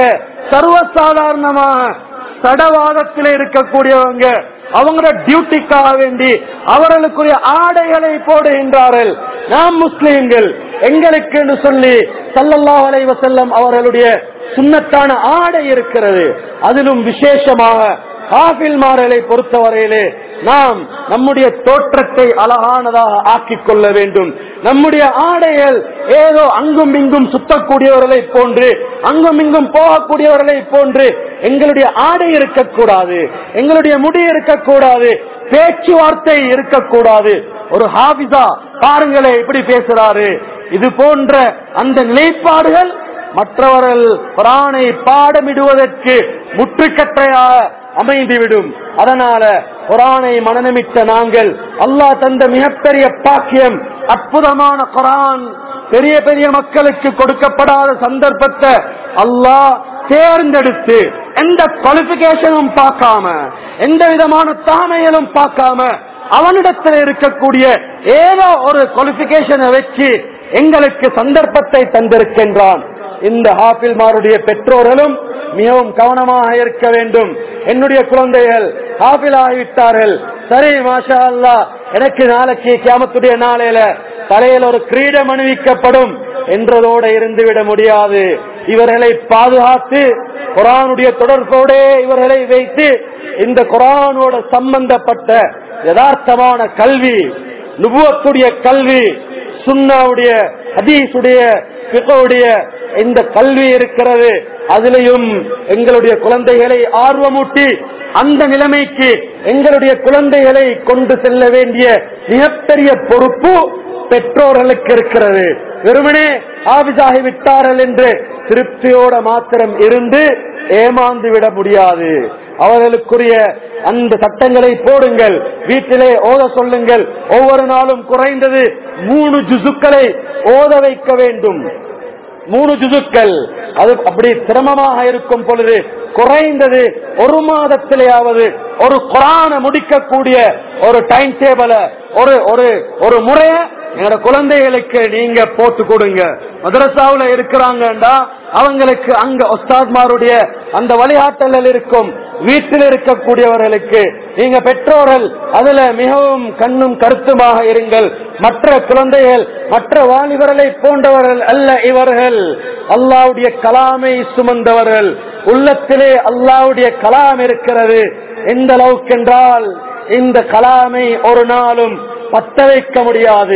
சர்வசாதாரணமாக சடவாதத்தில் இருக்கக்கூடியவங்க அவங்களோட டியூட்டிக்காக வேண்டி அவர்களுக்குரிய ஆடைகளை போடுகின்றார்கள் நாம் முஸ்லீம்கள் எங்களுக்கு என்று சொல்லி சல்லல்லா அலைவசல்லம் அவர்களுடைய சுண்ணத்தான ஆடை இருக்கிறது அதிலும் விசேஷமாக காபில்மார்களை பொறுத்தவரையிலே நாம் நம்முடைய தோற்றத்தை அழகானதாக ஆக்கிக் கொள்ள வேண்டும் நம்முடைய ஆடைகள் ஏதோ அங்கும் இங்கும் சுத்தக்கூடியவர்களை போன்று அங்கும் இங்கும் போகக்கூடியவர்களை போன்று எங்களுடைய ஆடை இருக்கக்கூடாது எங்களுடைய முடி இருக்கக்கூடாது பேச்சுவார்த்தை இருக்கக்கூடாது ஒரு ஹாபிதா பாருங்களே இப்படி பேசுறாரு இது போன்ற அந்த நிலைப்பாடுகள் மற்றவர்கள் குரானை பாடமிடுவதற்கு முற்றுக்கட்டையாக அமைந்துவிடும் அதனால குரானை மனநமித்த நாங்கள் அல்லாஹ் தந்த மிகப்பெரிய பாக்கியம் அற்புதமான குரான் பெரிய பெரிய மக்களுக்கு கொடுக்கப்படாத சந்தர்ப்பத்தை அல்லாஹ் தேர்ந்தெடுத்து எந்த குவாலிபிகேஷனும் பார்க்காம எந்த விதமான தாமையிலும் பார்க்காம அவனிடத்தில் இருக்கக்கூடிய ஏதோ ஒரு குவாலிபிகேஷனை வச்சு எங்களுக்கு சந்தர்ப்பத்தை தந்திருக்கின்றான் இந்த ஹாபில்மாருடைய பெற்றோர்களும் மிகவும் கவனமாக இருக்க வேண்டும் என்னுடைய குழந்தைகள் ஹாபில் ஆகிவிட்டார்கள் சரி மாஷா அல்லா எனக்கு நாளைக்கு கியாமத்துடைய நாளையில தலையில் ஒரு கிரீடம் அணிவிக்கப்படும் என்றதோட இருந்துவிட முடியாது இவர்களை பாதுகாத்து குரானுடைய தொடர்போடே இவர்களை வைத்து இந்த குரானோட சம்பந்தப்பட்ட யதார்த்தமான கல்வி நுபுவத்துடைய கல்வி சுன்னாவுடைய ஹதீஸுடைய பிகவுடைய இந்த கல்வி இருக்கிறது அதிலையும் எங்களுடைய குழந்தைகளை ஆர்வமூட்டி அந்த நிலைமைக்கு எங்களுடைய குழந்தைகளை கொண்டு செல்ல வேண்டிய மிகப்பெரிய பொறுப்பு பெற்றோர்களுக்கு இருக்கிறது வெறுமனே ஆபிசாகி விட்டார்கள் என்று திருப்தியோட மாத்திரம் இருந்து ஏமாந்து விட முடியாது அவர்களுக்குரிய அந்த சட்டங்களை போடுங்கள் வீட்டிலே ஓத சொல்லுங்கள் ஒவ்வொரு நாளும் குறைந்தது மூணு ஜுசுக்களை ஓத வைக்க வேண்டும் மூணு ஜுசுக்கள் அது அப்படி சிரமமாக இருக்கும் பொழுது குறைந்தது ஒரு மாதத்திலேயாவது ஒரு குரான முடிக்கக்கூடிய ஒரு டைம் டேபிள ஒரு ஒரு ஒரு முறைய என்னோட குழந்தைகளுக்கு நீங்க போட்டு கொடுங்க மதரசாவுல இருக்கிறாங்கடா அவங்களுக்கு அங்க ஒஸ்தாத்மாருடைய அந்த வழிகாட்டல் இருக்கும் வீட்டில் இருக்கக்கூடியவர்களுக்கு நீங்க பெற்றோர்கள் அதுல மிகவும் கண்ணும் கருத்துமாக இருங்கள் மற்ற குழந்தைகள் மற்ற வாலிபர்களை போன்றவர்கள் அல்ல இவர்கள் அல்லாவுடைய கலாமை சுமந்தவர்கள் உள்ளத்திலே அல்லாவுடைய கலாம் இருக்கிறது எந்த அளவுக்கு என்றால் இந்த கலாமை ஒரு நாளும் பத்த வைக்க முடியாது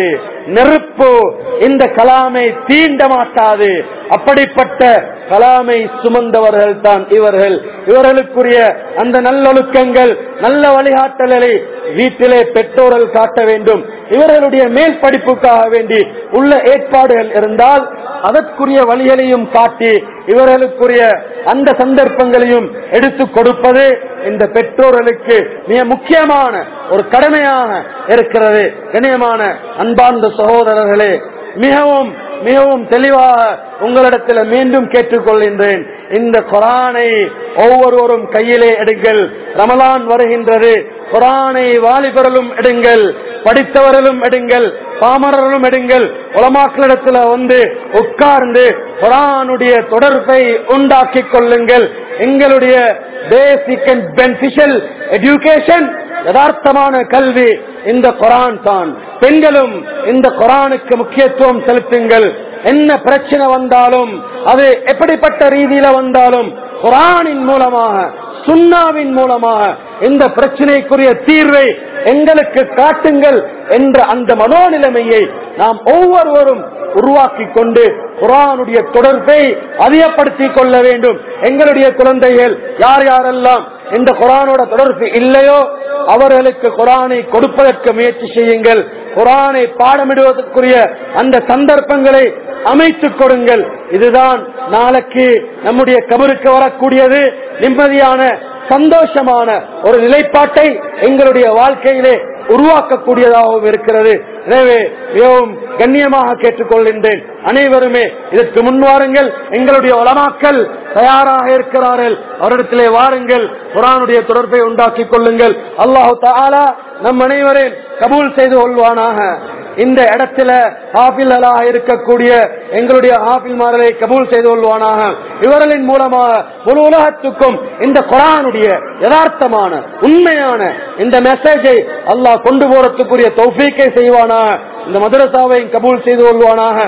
நெருப்பு இந்த கலாமை தீண்ட மாட்டாது அப்படிப்பட்ட கலாமை சுமந்தவர்கள் தான் இவர்கள் இவர்களுக்குரிய அந்த நல்லொழுக்கங்கள் நல்ல வழிகாட்டல்களை வீட்டிலே பெற்றோர்கள் காட்ட வேண்டும் இவர்களுடைய மேல் படிப்புக்காக வேண்டி உள்ள ஏற்பாடுகள் இருந்தால் அதற்குரிய வழிகளையும் காட்டி இவர்களுக்குரிய அந்த சந்தர்ப்பங்களையும் எடுத்துக் கொடுப்பது இந்த பெற்றோர்களுக்கு மிக முக்கியமான ஒரு கடமையாக இருக்கிறது கண்ணியமான அன்பார்ந்த சகோதரர்களே மிகவும் மிகவும் தெளிவாக உங்களிடத்தில் மீண்டும் கேட்டுக்கொள்கின்றேன் இந்த குரானை ஒவ்வொருவரும் கையிலே எடுங்கள் ரமலான் வருகின்றது குரானை வாலிபர்களும் எடுங்கள் படித்தவர்களும் எடுங்கள் பாமரர்களும் எடுங்கள் உலமாக்களிடத்துல வந்து உட்கார்ந்து குரானுடைய தொடர்பை உண்டாக்கி கொள்ளுங்கள் எங்களுடைய பேசிக் அண்ட் பெனிஃபிஷியல் எஜுகேஷன் யதார்த்தமான கல்வி இந்த குரான் தான் பெண்களும் இந்த குரானுக்கு முக்கியத்துவம் செலுத்துங்கள் என்ன பிரச்சனை வந்தாலும் அது எப்படிப்பட்ட ரீதியில வந்தாலும் குரானின் மூலமாக சுண்ணாவின் மூலமாக இந்த பிரச்சனைக்குரிய தீர்வை எங்களுக்கு காட்டுங்கள் என்ற அந்த மனோநிலைமையை நாம் ஒவ்வொருவரும் உருவாக்கி கொண்டு குரானுடைய தொடர்பை அதிகப்படுத்திக் கொள்ள வேண்டும் எங்களுடைய குழந்தைகள் யார் யாரெல்லாம் இந்த குரானோட தொடர்பு இல்லையோ அவர்களுக்கு குரானை கொடுப்பதற்கு முயற்சி செய்யுங்கள் குரானை பாடமிடுவதற்குரிய அந்த சந்தர்ப்பங்களை அமைத்துக் கொடுங்கள் இதுதான் நாளைக்கு நம்முடைய கபருக்கு வரக்கூடியது நிம்மதியான சந்தோஷமான ஒரு நிலைப்பாட்டை எங்களுடைய வாழ்க்கையிலே உருவாக்கக்கூடியதாகவும் இருக்கிறது எனவே மிகவும் கண்ணியமாக கேட்டுக்கொள்கின்றேன் அனைவருமே இதற்கு முன்வாருங்கள் எங்களுடைய உலமாக்கல் தயாராக இருக்கிறார்கள் அவரிடத்திலே வாருங்கள் குரானுடைய தொடர்பை உண்டாக்கிக் கொள்ளுங்கள் அல்லாஹு தாலா நம் அனைவரையும் கபூல் செய்து கொள்வானாக இந்த இடத்துல ஹாபில்லாக இருக்கக்கூடிய எங்களுடைய ஹாபில்மார்களை கபூல் செய்து கொள்வானாக இவர்களின் மூலமாக முழு உலகத்துக்கும் இந்த குரானுடைய யதார்த்தமான உண்மையான இந்த மெசேஜை அல்லாஹ் கொண்டு போறதுக்குரிய தௌஃபீக்கை செய்வானாக இந்த மதரசாவை கபூல் செய்து கொள்வானாக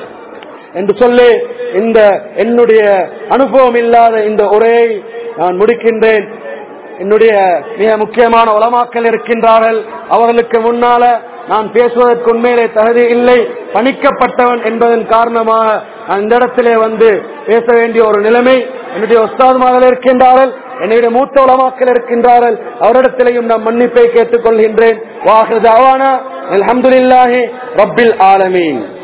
என்று சொல்லி இந்த என்னுடைய அனுபவம் இல்லாத இந்த உரையை நான் முடிக்கின்றேன் என்னுடைய மிக முக்கியமான உலமாக்கள் இருக்கின்றார்கள் அவர்களுக்கு முன்னால நான் பேசுவதற்கு உண்மையிலே தகுதி இல்லை பணிக்கப்பட்டவன் என்பதன் காரணமாக நான் இந்த இடத்திலே வந்து பேச வேண்டிய ஒரு நிலைமை என்னுடைய ஒஸ்தாதுமார்கள் இருக்கின்றார்கள் என்னுடைய மூத்த உலமாக்கள் இருக்கின்றார்கள் அவரிடத்திலையும் நான் மன்னிப்பை கேட்டுக் கொள்கின்றேன் வாஹது அவானா அலமதுல்லாஹி ரப்பில் ஆலமீன்